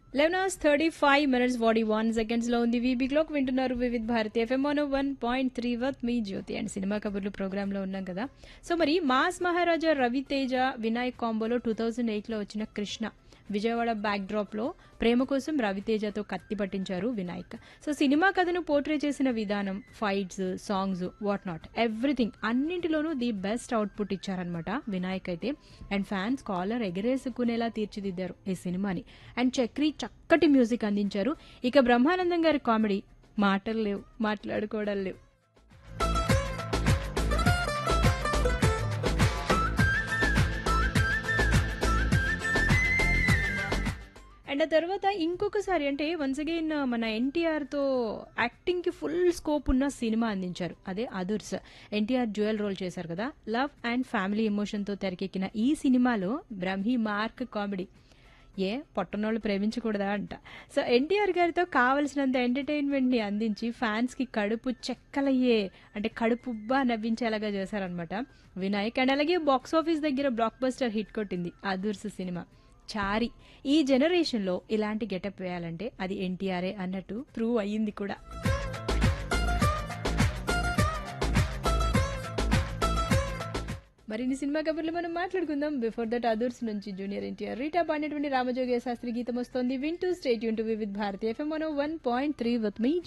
eleven hours thirty five minutes forty one seconds లో ఉంది VB clock వింటున్నారు Vividh Bharati FM one one point three with me Jyothi and cinema కబుర్లు program లో ఉన్నాం కదా సో మరి మాస్ మహారాజా రవితేజ వినాయక్ కాంబోలో టూ థౌజండ్ ఎయిట్ లో వచ్చిన కృష్ణ విజయవాడ బ్యాక్ డ్రాప్ లో ప్రేమ కోసం రవితేజతో కత్తి పట్టించారు వినాయక్ సో సినిమా కథను పోర్ట్రే చేసిన విధానం fights songs what not everything అన్నింటిలోనూ ది బెస్ట్ అవుట్పుట్ ఇచ్చారనమాట వినాయక్ అయితే అండ్ ఫ్యాన్స్ కాలర్ ఎగరేసుకునేలా తీర్చిదిద్దారు ఈ సినిమాని అండ్ చక్రి చక్కటి మ్యూజిక్ అందించారు ఇక బ్రహ్మానందం గారి కామెడీ మాటలు లేవు మాట్లాడుకోవడం లేవు అండ్ ఆ తర్వాత ఇంకొకసారి అంటే వన్స్ అగైన్ మన ఎన్టీఆర్ తో యాక్టింగ్ కి ఫుల్ స్కోప్ ఉన్న సినిమా అందించారు అదే అదుర్స్ ఎన్టీఆర్ జ్యువెల్ రోల్ చేశారు కదా లవ్ అండ్ ఫ్యామిలీ ఎమోషన్ తో తెరకెక్కిన ఈ సినిమాలో బ్రహ్మి మార్క్ కామెడీ ఏ పొట్టనోళ్ళు ప్రేమించకూడదా అంట సో ఎన్టీఆర్ గారితో కావలసినంత ఎంటర్టైన్మెంట్ ని అందించి ఫ్యాన్స్ కి కడుపు చెక్కలయ్యే అంటే కడుపుబ్బా నవ్వించేలాగా చేశారనమాట వినాయక్ అండ్ అలాగే బాక్స్ ఆఫీస్ దగ్గర బ్లాక్ బస్టర్ హిట్ కొట్టింది అదుర్స్ సినిమా చారి ఈ జనరేషన్లో ఇలాంటి గెటప్ వేయాలంటే అది ఎన్టీఆర్ఏ అన్నట్టు ప్రూవ్ అయ్యింది కూడా మరిన్ని సినిమా కబుర్లు మనం మాట్లాడుకుందాం బిఫోర్ దట్ అదర్స్ నుంచి జూనియర్ ఎన్టీఆర్ రీటా పాడినటువంటి రామజోగి శాస్త్రి గీతం వస్తోంది వింటూ స్టేట్ యూన్ to Vividh Bharati FM one point three with me